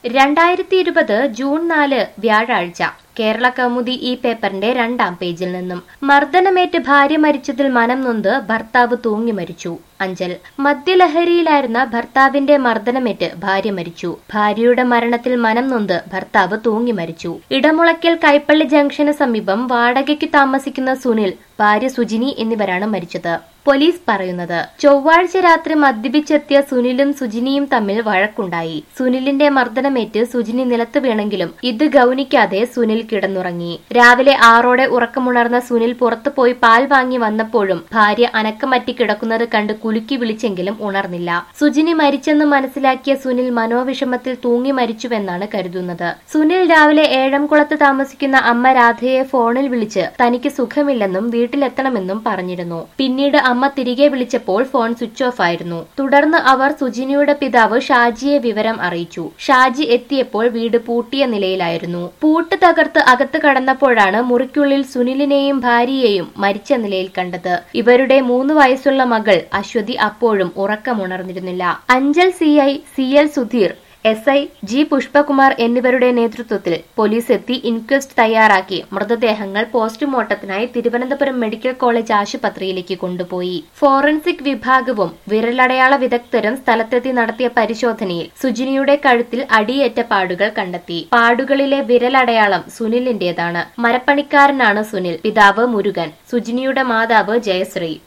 രണ്ടായിരത്തി ഇരുപത് ജൂൺ നാല് വ്യാഴാഴ്ച കേരള കൗമുദി ഈ പേപ്പറിന്റെ രണ്ടാം പേജിൽ നിന്നും മർദ്ദനമേറ്റ് ഭാര്യ മരിച്ചതിൽ മനം നൊന്ത് ഭർത്താവ് തൂങ്ങി മരിച്ചു അഞ്ചൽ മദ്യലഹരിയിലായിരുന്ന ഭർത്താവിന്റെ മർദ്ദനമേറ്റ് ഭാര്യ മരിച്ചു ഭാര്യയുടെ മരണത്തിൽ മനം നൊന്ത് ഭർത്താവ് തൂങ്ങി മരിച്ചു ഇടമുളയ്ക്കൽ കൈപ്പള്ളി ജംഗ്ഷന് സമീപം വാടകയ്ക്ക് താമസിക്കുന്ന സുനിൽ ഭാര്യ സുജിനി എന്നിവരാണ് മരിച്ചത് പോലീസ് പറയുന്നത് ചൊവ്വാഴ്ച രാത്രി മദ്യപിച്ചെത്തിയ സുനിലും സുജിനിയും തമ്മിൽ വഴക്കുണ്ടായി സുനിലിന്റെ മർദ്ദനമേറ്റ് സുജിനി നിലത്ത് വീണെങ്കിലും ഇത് ഗൗനിക്കാതെ സുനിൽ കിടന്നുറങ്ങി രാവിലെ ആറോടെ ഉറക്കമുണർന്ന സുനിൽ പുറത്തു പോയി പാൽ വാങ്ങി വന്നപ്പോഴും ഭാര്യ അനക്കമറ്റി കിടക്കുന്നത് കണ്ട് കുലുക്കി വിളിച്ചെങ്കിലും ഉണർന്നില്ല സുജിനി മരിച്ചെന്ന് മനസ്സിലാക്കിയ സുനിൽ മനോവിഷമത്തിൽ തൂങ്ങി മരിച്ചുവെന്നാണ് കരുതുന്നത് സുനിൽ രാവിലെ ഏഴംകുളത്ത് താമസിക്കുന്ന അമ്മ രാധയെ ഫോണിൽ വിളിച്ച് തനിക്ക് സുഖമില്ലെന്നും വീട്ടിലെത്തണമെന്നും പറഞ്ഞിരുന്നു പിന്നീട് അമ്മ തിരികെ വിളിച്ചപ്പോൾ ഫോൺ സ്വിച്ച് ഓഫ് ആയിരുന്നു തുടർന്ന് അവർ സുജിനിയുടെ പിതാവ് ഷാജിയെ വിവരം അറിയിച്ചു ഷാജി എത്തിയപ്പോൾ വീട് പൂട്ടിയ നിലയിലായിരുന്നു പൂട്ട് തകർത്ത് അകത്ത് കടന്നപ്പോഴാണ് മുറിക്കുള്ളിൽ സുനിലിനെയും ഭാര്യയെയും മരിച്ച നിലയിൽ കണ്ടത് ഇവരുടെ മൂന്ന് വയസ്സുള്ള മകൾ അശ്വതി അപ്പോഴും ഉറക്കമുണർന്നിരുന്നില്ല Anchal C I C L Sudheer S I G Pushpakumar എന്നിവരുടെ നേതൃത്വത്തിൽ പോലീസ് എത്തി ഇൻക്വസ്റ്റ് തയ്യാറാക്കി മൃതദേഹങ്ങൾ പോസ്റ്റ്മോർട്ടത്തിനായി തിരുവനന്തപുരം മെഡിക്കൽ കോളേജ് ആശുപത്രിയിലേക്ക് കൊണ്ടുപോയി ഫോറൻസിക് വിഭാഗവും വിരലടയാള വിദഗ്ധരും സ്ഥലത്തെത്തി നടത്തിയ പരിശോധനയിൽ സുജിനിയുടെ കഴുത്തിൽ അടിയേറ്റ പാടുകൾ കണ്ടെത്തി പാടുകളിലെ വിരലടയാളം സുനിലിന്റേതാണ് മരപ്പണിക്കാരനാണ് സുനിൽ പിതാവ് മുരുകൻ സുജിനിയുടെ മാതാവ് ജയശ്രീ